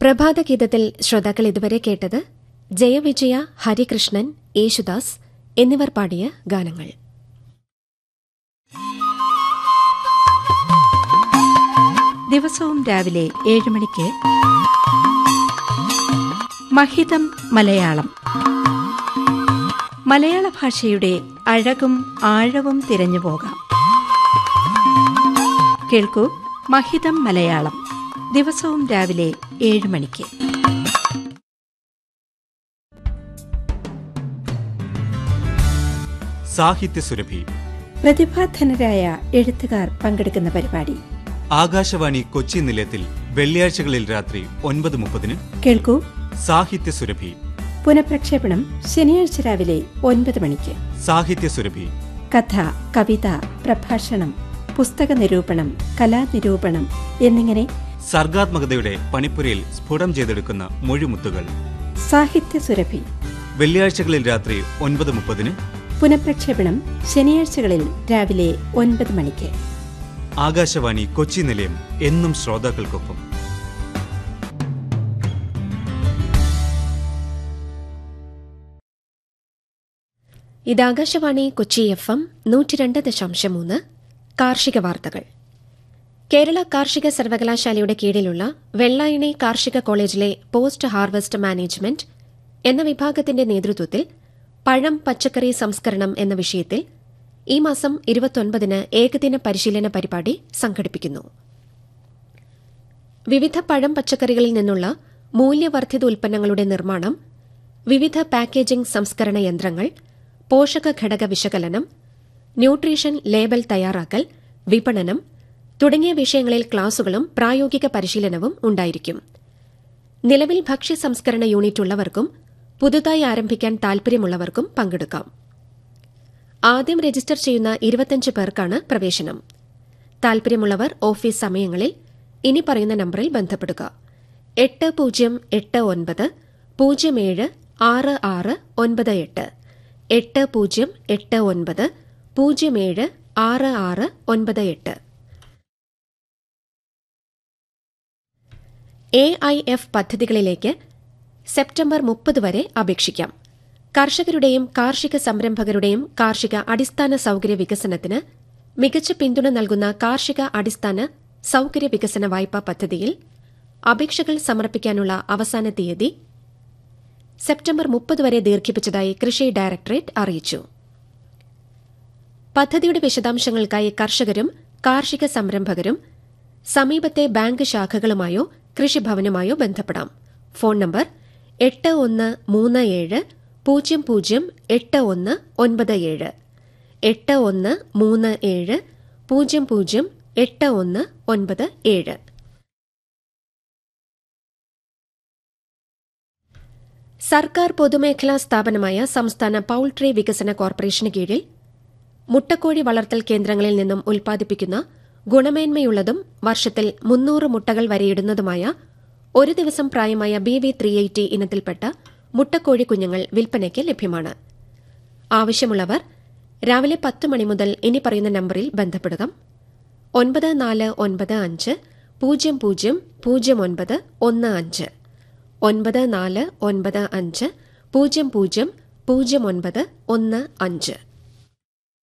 പ്രഭാതഗീതത്തിൽ ശ്രോതാക്കൾ ഇതുവരെ കേട്ടത് ജയവിജയ ഹരികൃഷ്ണൻ യേശുദാസ് എന്നിവർ പാടിയ ഗാനങ്ങൾ ദിവസവും രാവിലെ ഏഴ് മണിക്ക് മഹിതം മലയാളം മലയാള ഭാഷയുടെ അഴകും ആഴവും തിരഞ്ഞു പോകാം കേൾക്കൂ മഹിതം മലയാളം ദിവസവും രാവിലെ ഏഴ് മണിക്ക് സാഹിത്യസുരഭി പ്രതിഭാധനരായ എഴുത്തുകാർ പങ്കെടുക്കുന്ന പരിപാടി ആകാശവാണി കൊച്ചി നിലയത്തിൽ വെള്ളിയാഴ്ചകളിൽ രാത്രി ഒൻപത് മുപ്പതിന് കേൾക്കൂ സാഹിത്യസുരഭി പുനഃപ്രക്ഷേപണം ശനിയാഴ്ച രാവിലെ ഒൻപത് മണിക്ക് സാഹിത്യസുരഭി കഥ കവിത പ്രഭാഷണം പുസ്തക നിരൂപണം കലാനിരൂപണം എന്നിങ്ങനെ സർഗാത്മകതയുടെ പണിപ്പുരയിൽ സ്ഫുടം ചെയ്തെടുക്കുന്ന മൊഴിമുത്തുകൾ സാഹിത്യ സുരഭി വെള്ളിയാഴ്ചകളിൽ രാത്രി ഒൻപത് മുപ്പതിന് പുനഃപ്രക്ഷേപണം ശനിയാഴ്ചകളിൽ രാവിലെ ഒൻപത് മണിക്ക് ആകാശവാണി കൊച്ചി നിലയം എന്നും ശ്രോതാക്കൾക്കൊപ്പം ഇത് ആകാശവാണി കൊച്ചി എഫ് എം നൂറ്റിരണ്ട് ദശാംശം മൂന്ന് കാർഷിക വാർത്തകൾ കേരള കാർഷിക സർവകലാശാലയുടെ കീഴിലുള്ള വെള്ളായണി കാർഷിക കോളേജിലെ പോസ്റ്റ് ഹാർവസ്റ്റ് മാനേജ്മെന്റ് എന്ന വിഭാഗത്തിന്റെ നേതൃത്വത്തിൽ പഴം പച്ചക്കറി സംസ്കരണം എന്ന വിഷയത്തിൽ ഈ മാസം ഇരുപത്തൊൻപതിന് ഏകദിന പരിശീലന പരിപാടി സംഘടിപ്പിക്കുന്നു വിവിധ പഴം പച്ചക്കറികളിൽ നിന്നുള്ള മൂല്യവർദ്ധിത ഉൽപ്പന്നങ്ങളുടെ നിർമ്മാണം വിവിധ പാക്കേജിംഗ് സംസ്കരണ യന്ത്രങ്ങൾ പോഷക ഘടക വിശകലനം ന്യൂട്രീഷൻ ലേബൽ തയ്യാറാക്കൽ വിപണനം തുടങ്ങിയ വിഷയങ്ങളിൽ ക്ലാസുകളും പ്രായോഗിക പരിശീലനവും ഉണ്ടായിരിക്കും നിലവിൽ ഭക്ഷ്യ സംസ്കരണ യൂണിറ്റ് ഉള്ളവർക്കും പുതുതായി ആരംഭിക്കാൻ താൽപര്യമുള്ളവർക്കും പങ്കെടുക്കാം ആദ്യം രജിസ്റ്റർ ചെയ്യുന്ന ഇരുപത്തിയഞ്ച് പേർക്കാണ് പ്രവേശനം താൽപര്യമുള്ളവർ ഓഫീസ് സമയങ്ങളിൽ ഇനി പറയുന്ന നമ്പറിൽ ബന്ധപ്പെടുക എട്ട് പൂജ്യം എട്ട് ഒൻപത് പൂജ്യം ഏഴ് ആറ് ആറ് ഒൻപത് എട്ട് എട്ട് പൂജ്യം എട്ട് ഒൻപത് പൂജ്യം ഏഴ് ആറ് ആറ് ഒൻപത് എട്ട് എ ഐ എഫ് പദ്ധതികളിലേക്ക് സെപ്റ്റംബർ മുപ്പത് വരെ അപേക്ഷിക്കാം കർഷകരുടെയും കാർഷിക സംരംഭകരുടെയും കാർഷിക അടിസ്ഥാന സൌകര്യ വികസനത്തിന് മികച്ച പിന്തുണ നൽകുന്ന കാർഷിക അടിസ്ഥാന സൌകര്യ വികസന വായ്പാ പദ്ധതിയിൽ അപേക്ഷകൾ സമർപ്പിക്കാനുള്ള അവസാന തീയതി സെപ്റ്റംബർ മുപ്പത് വരെ ദീർഘിപ്പിച്ചതായി കൃഷി ഡയറക്ടറേറ്റ് അറിയിച്ചു പദ്ധതിയുടെ വിശദാംശങ്ങൾക്കായി കർഷകരും കാർഷിക സംരംഭകരും സമീപത്തെ ബാങ്ക് ശാഖകളുമായോ കൃഷിഭവനുമായോ ബന്ധപ്പെടാം ഫോൺ നമ്പർ എട്ട് ഒന്ന് മൂന്ന് ഏഴ് പൂജ്യം പൂജ്യം എട്ട് ഒന്ന് ഒൻപത് ഏഴ് എട്ട് ഒന്ന് മൂന്ന് ഏഴ് പൂജ്യം പൂജ്യം എട്ട് ഒന്ന് ഒൻപത് ഏഴ് സർക്കാർ പൊതുമേഖലാ സ്ഥാപനമായ സംസ്ഥാന പൌൾട്രി വികസന കോർപ്പറേഷന് കീഴിൽ മുട്ടക്കോഴി വളർത്തൽ കേന്ദ്രങ്ങളിൽ നിന്നും ഉൽപ്പാദിപ്പിക്കുന്ന ഗുണമേന്മയുള്ളതും വർഷത്തിൽ മുന്നൂറ് മുട്ടകൾ വരെയിടുന്നതുമായ ഒരു ദിവസം പ്രായമായ ബി വി ത്രീ എയ്റ്റി ഇനത്തിൽപ്പെട്ട മുട്ടക്കോഴി കുഞ്ഞുങ്ങൾ വിൽപ്പനയ്ക്ക് ലഭ്യമാണ് ആവശ്യമുള്ളവർ രാവിലെ പത്ത് മണി മുതൽ ഇനി പറയുന്ന നമ്പറിൽ ബന്ധപ്പെടുക ഒൻപത് നാല് ഒൻപത് അഞ്ച് പൂജ്യം പൂജ്യം പൂജ്യം ഒൻപത് ഒന്ന് അഞ്ച് ഒൻപത് നാല് ഒൻപത് അഞ്ച് പൂജ്യം പൂജ്യം പൂജ്യം ഒൻപത് ഒന്ന് അഞ്ച്